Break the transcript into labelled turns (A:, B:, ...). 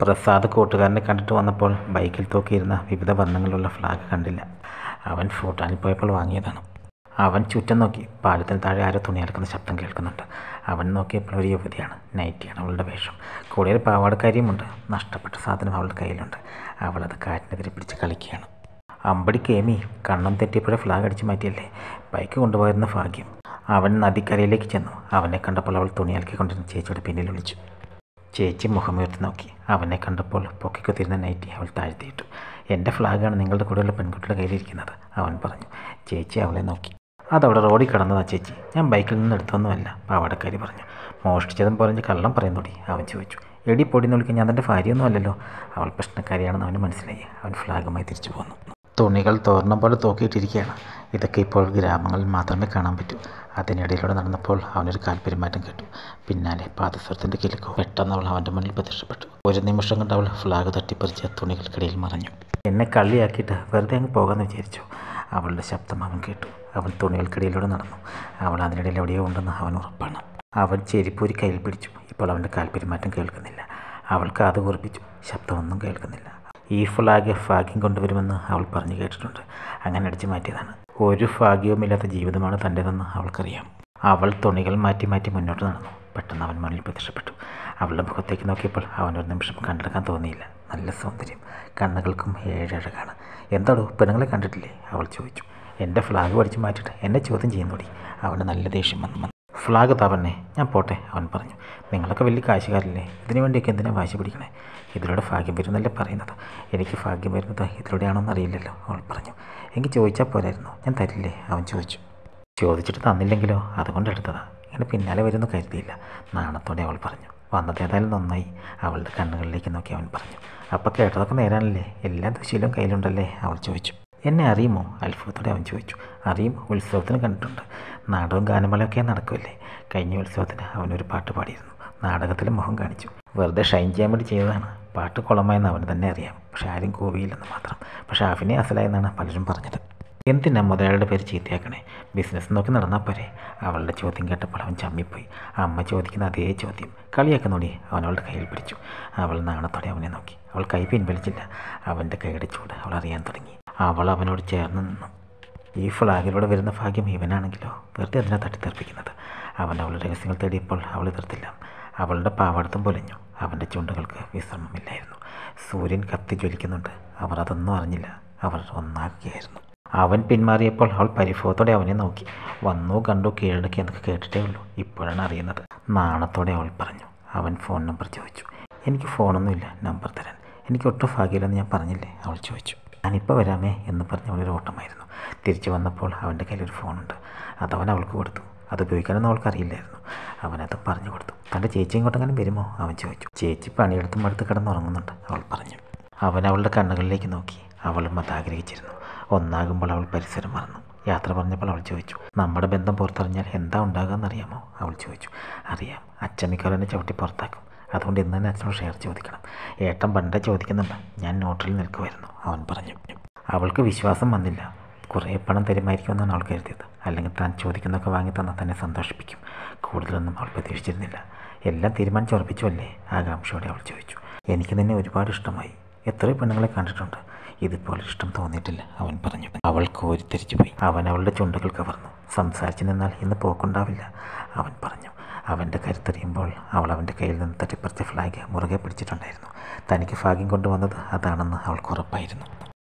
A: പ്രസാദ് കൂട്ടുകാരനെ കണ്ടിട്ട് വന്നപ്പോൾ ബൈക്കിൽ തൂക്കിയിരുന്ന വിവിധ വർണ്ണങ്ങളുള്ള ഫ്ലാഗ് കണ്ടില്ല അവൻ ഭൂട്ടാനിൽ പോയപ്പോൾ വാങ്ങിയതാണ് അവൻ ചുറ്റും നോക്കി പാലത്തിന് താഴെ ആരോ തുണി അലക്കുന്ന ശബ്ദം കേൾക്കുന്നുണ്ട് അവൻ നോക്കിയപ്പോൾ ഒരു യുവതിയാണ് നൈറ്റിയാണ് അവളുടെ വേഷം കൂടെ ഒരു പാവാടക്കാരിയുമുണ്ട് നഷ്ടപ്പെട്ട സാധനം അവളുടെ കയ്യിലുണ്ട് അവളത് കാറ്റിനെതിരെ പിടിച്ച് കളിക്കുകയാണ് അമ്പടി കേമി കണ്ണം തെറ്റിയപ്പോഴേ ഫ്ലാഗ് അടിച്ചു മാറ്റിയല്ലേ ബൈക്ക് കൊണ്ടുപോയിരുന്ന ഭാഗ്യം അവൻ നദിക്കരയിലേക്ക് ചെന്നു അവനെ കണ്ടപ്പോൾ അവൾ തുണി അലക്കിക്കൊണ്ടിരുന്ന ചേച്ചിയുടെ പിന്നിൽ വിളിച്ചു ചേച്ചി മുഖമുയർത്തി നോക്കി അവനെ കണ്ടപ്പോൾ പൊക്കിക്കുത്തിരുന്ന നൈറ്റി അവൾ താഴ്ത്തിയിട്ടു എൻ്റെ ഫ്ലാഗാണ് നിങ്ങളുടെ കൂടെയുള്ള പെൺകുട്ടിയുടെ കയ്യിലിരിക്കുന്നത് അവൻ പറഞ്ഞു ചേച്ചി അവളെ നോക്കി അതവിടെ റോഡിൽ കിടന്നതാ ചേച്ചി ഞാൻ ബൈക്കിൽ നിന്ന് എടുത്തൊന്നുമല്ല പാവാടക്കാരി പറഞ്ഞു മോഷ്ടിച്ചതും പറഞ്ഞ് കള്ളം പറയുന്നോടി അവൻ ചോദിച്ചു എടി പൊടി വിളിക്കാൻ ഞാൻ തൻ്റെ ഭാര്യയൊന്നും അല്ലല്ലോ അവൾ പ്രശ്നക്കാരിയാണെന്ന് അവന് മനസ്സിലായി അവൻ ഫ്ലാഗുമായി തിരിച്ചു പോന്നു തുണികൾ തോർണം പോലെ തൂക്കിയിട്ടിരിക്കുകയാണ് ഇതൊക്കെ ഇപ്പോൾ ഗ്രാമങ്ങളിൽ മാത്രമേ കാണാൻ പറ്റൂ അതിനിടയിലൂടെ നടന്നപ്പോൾ അവനൊരു കാൽപെരുമാറ്റം കേട്ടു പിന്നാലെ പാദസ്വരത്തിൻ്റെ കിലുക്കോ പെട്ടെന്ന് അവൾ അവൻ്റെ മുന്നിൽ പ്രത്യക്ഷപ്പെട്ടു ഒരു നിമിഷം കൊണ്ട് അവൾ ഫ്ലാഗ് തട്ടിപ്പറിച്ച് തുണികൾക്കിടയിൽ മറഞ്ഞു എന്നെ കള്ളിയാക്കിയിട്ട് വെറുതെ അങ്ങ് പോകാമെന്ന് വിചാരിച്ചു അവളുടെ ശബ്ദം അവൻ കേട്ടു അവൻ തുണികൾക്കിടയിലൂടെ നടന്നു അവൾ അതിനിടയിൽ എവിടെയോ ഉണ്ടെന്ന് അവൻ ഉറപ്പാണ് അവൻ ചെരിപ്പൂരി കയ്യിൽ പിടിച്ചു ഇപ്പോൾ അവൻ്റെ കാൽപെരുമാറ്റം കേൾക്കുന്നില്ല അവൾ കാത് കുറിപ്പിച്ചു ശബ്ദമൊന്നും കേൾക്കുന്നില്ല ഈ ഫ്ലാഗ് ഭാഗ്യം കൊണ്ടുവരുമെന്ന് അവൾ പറഞ്ഞു കേട്ടിട്ടുണ്ട് അങ്ങനെ അടിച്ചു മാറ്റിയതാണ് ഒരു ഭാഗ്യവുമില്ലാത്ത ജീവിതമാണ് തൻ്റേതെന്ന് അവൾക്കറിയാം അവൾ തുണികൾ മാറ്റി മാറ്റി മുന്നോട്ട് നടന്നു പെട്ടെന്ന് അവൻ മുന്നിൽ പ്രത്യക്ഷപ്പെട്ടു അവളുടെ മുഖത്തേക്ക് നോക്കിയപ്പോൾ അവൻ ഒരു നിമിഷം കണ്ടെടുക്കാൻ തോന്നിയില്ല നല്ല സൗന്ദര്യം കണ്ണുകൾക്കും ഏഴഴകാണ് എന്താടോ പെണ്ണുങ്ങളെ കണ്ടിട്ടില്ലേ അവൾ ചോദിച്ചു എൻ്റെ ഫ്ലാഗ് പഠിച്ച് മാറ്റിയിട്ട് എന്നെ ചോദ്യം ചെയ്യുന്നോടി അവന് നല്ല ദേഷ്യം വന്നു ഫ്ലാഗ് തവണ്ണേ ഞാൻ പോട്ടെ അവൻ പറഞ്ഞു നിങ്ങളൊക്കെ വലിയ കാശുകാരല്ലേ ഇതിനു വേണ്ടിയൊക്കെ എന്തിനാണ് വാശി പിടിക്കണേ ഇതിലൂടെ ഭാഗ്യം വരുന്നല്ലേ പറയുന്നത് എനിക്ക് ഭാഗ്യം വരുന്നത് ഇതിലൂടെയാണോന്ന് അറിയില്ലല്ലോ അവൾ പറഞ്ഞു എനിക്ക് ചോദിച്ചാൽ പോരായിരുന്നു ഞാൻ തരില്ലേ അവൻ ചോദിച്ചു ചോദിച്ചിട്ട് തന്നില്ലെങ്കിലോ അതുകൊണ്ട് എടുത്തതാ ഇങ്ങനെ പിന്നാലെ വരുന്നു കരുതിയില്ല നാണത്തോടെ അവൾ പറഞ്ഞു വന്നത് ഏതായാലും നന്നായി അവളുടെ കണ്ണുകളിലേക്ക് നോക്കി അവൻ പറഞ്ഞു അപ്പോൾ കേട്ടതൊക്കെ നേരാണല്ലേ എല്ലാ ദുശീലവും കയ്യിലുണ്ടല്ലേ അവൾ ചോദിച്ചു എന്നെ അറിയുമോ അത്ഭുതത്തോടെ അവൻ ചോദിച്ചു അറിയും ഉത്സവത്തിന് കണ്ടിട്ടുണ്ട് നാടകവും ഗാനമേളയൊക്കെ നടക്കുമല്ലേ കഴിഞ്ഞ ഉത്സവത്തിന് അവനൊരു പാട്ട് പാടിയിരുന്നു നാടകത്തിൽ മുഖം കാണിച്ചു വെറുതെ ഷൈൻ ചെയ്യാൻ വേണ്ടി ചെയ്തതാണ് പാട്ട് കുളമായെന്ന് അവന് തന്നെ അറിയാം പക്ഷെ ആരും കൂവിയില്ലെന്ന് മാത്രം പക്ഷെ അഭിനയ അസലായെന്നാണ് പലരും പറഞ്ഞത് എന്തിനാ മുതലാളിയുടെ പേര് ചീത്തയാക്കണേ ബിസിനസ് നോക്കി നടന്നാൽ പോരെ അവളുടെ ചോദ്യം കേട്ടപ്പോൾ അവൻ ചമ്മിപ്പോയി അമ്മ ചോദിക്കുന്ന അതേ ചോദ്യം കളിയാക്കുന്നോടി അവൻ അവളുടെ കയ്യിൽ പിടിച്ചു അവൾ നാണത്തോടെ അവനെ നോക്കി അവൾ കൈ പിൻവലിച്ചില്ല അവൻ്റെ കൈയുടെ ചൂട് അവൾ അറിയാൻ തുടങ്ങി അവൾ അവനോട് ചേർന്ന് നിന്നു ഈ ഫ്ലാഗിലൂടെ വരുന്ന ഭാഗ്യം ഇവനാണെങ്കിലോ വെറുതെ അതിനെ തട്ടിത്തെറിപ്പിക്കുന്നത് അവൻ അവളുടെ രഹസ്യങ്ങൾ തേടിയപ്പോൾ അവൾ എതിർത്തില്ല അവളുടെ പാവാടത്തും പൊലിഞ്ഞു അവൻ്റെ ചുണ്ടുകൾക്ക് വിശ്രമമില്ലായിരുന്നു സൂര്യൻ കത്തി ജ്വലിക്കുന്നുണ്ട് അവർ അതൊന്നും അറിഞ്ഞില്ല അവർ ഒന്നാക്കുകയായിരുന്നു അവൻ പിന്മാറിയപ്പോൾ അവൾ പരിഭവത്തോടെ അവനെ നോക്കി വന്നു കണ്ടു കീഴടക്കി എന്നൊക്കെ കേട്ടിട്ടേ ഉള്ളൂ ഇപ്പോഴാണ് അറിയുന്നത് നാണത്തോടെ അവൾ പറഞ്ഞു അവൻ ഫോൺ നമ്പർ ചോദിച്ചു എനിക്ക് ഫോണൊന്നുമില്ല നമ്പർ തരാൻ എനിക്ക് ഒട്ടും ഭാഗ്യമില്ലെന്ന് ഞാൻ പറഞ്ഞില്ലേ അവൾ ചോദിച്ചു ഞാനിപ്പോൾ വരാമേ എന്ന് പറഞ്ഞ് അവളൊരു ഓട്ടമായിരുന്നു തിരിച്ചു വന്നപ്പോൾ അവൻ്റെ കയ്യിലൊരു ഫോണുണ്ട് അതവൻ അവൾക്ക് കൊടുത്തു അത് ഉപയോഗിക്കാനൊന്നും അവൾക്ക് അറിയില്ലായിരുന്നു അവനത് പറഞ്ഞു കൊടുത്തു തൻ്റെ ചേച്ചി ഇങ്ങോട്ടെങ്ങനെ വരുമോ അവൻ ചോദിച്ചു ചേച്ചി പണിയെടുത്തും അടുത്ത് കിടന്നുറങ്ങുന്നുണ്ട് അവൾ പറഞ്ഞു അവൻ അവളുടെ കണ്ണുകളിലേക്ക് നോക്കി അവളും അത് ആഗ്രഹിച്ചിരുന്നു ഒന്നാകുമ്പോൾ അവൾ പരിസരം മറന്നു യാത്ര പറഞ്ഞപ്പോൾ അവൾ ചോദിച്ചു നമ്മുടെ ബന്ധം പുറത്തറിഞ്ഞാൽ എന്താ ഉണ്ടാകുമെന്നറിയാമോ അവൾ ചോദിച്ചു അറിയാം അച്ചമിക്കാരനെ ചവിട്ടി പുറത്താക്കും അതുകൊണ്ട് ഇന്ന് തന്നെ അച്ഛനോട് ഷെയർ ചോദിക്കണം ഏട്ടൻ പണ്ടേ ചോദിക്കുന്നുണ്ട് ഞാൻ നോട്ടിൽ നിൽക്കുമായിരുന്നു അവൻ പറഞ്ഞു അവൾക്ക് വിശ്വാസം വന്നില്ല കുറേ പണം തരുമായിരിക്കുമെന്നാണ് അവൾ കരുതിയത് അല്ലെങ്കിൽ താൻ ചോദിക്കുന്നതൊക്കെ വാങ്ങി തന്നാൽ തന്നെ സന്തോഷിപ്പിക്കും കൂടുതലൊന്നും അവൾ പ്രതീക്ഷിച്ചിരുന്നില്ല എല്ലാം തീരുമാനിച്ചുറപ്പിച്ചു അല്ലേ ആകാംക്ഷയോടെ അവൾ ചോദിച്ചു എനിക്ക് നിന്നെ ഒരുപാട് ഇഷ്ടമായി എത്രയോ പെണ്ണുങ്ങളെ കണ്ടിട്ടുണ്ട് ഇതുപോലെ ഇഷ്ടം തോന്നിയിട്ടില്ല അവൻ പറഞ്ഞു അവൾ കോരിത്തിരിച്ചു പോയി അവൻ അവളുടെ ചുണ്ടുകൾ കവർന്നു സംസാരിച്ചു നിന്നാൽ ഇന്ന് പോക്കുണ്ടാവില്ല അവൻ പറഞ്ഞു അവൻ്റെ കരുത്തറിയുമ്പോൾ അവൾ അവൻ്റെ കയ്യിൽ നിന്ന് തട്ടിപ്പറിച്ച ഫ്ലാഗ് മുറുകെ പിടിച്ചിട്ടുണ്ടായിരുന്നു തനിക്ക് ഭാഗ്യം കൊണ്ടുവന്നത് അതാണെന്ന് അവൾക്ക് ഉറപ്പായിരുന്നു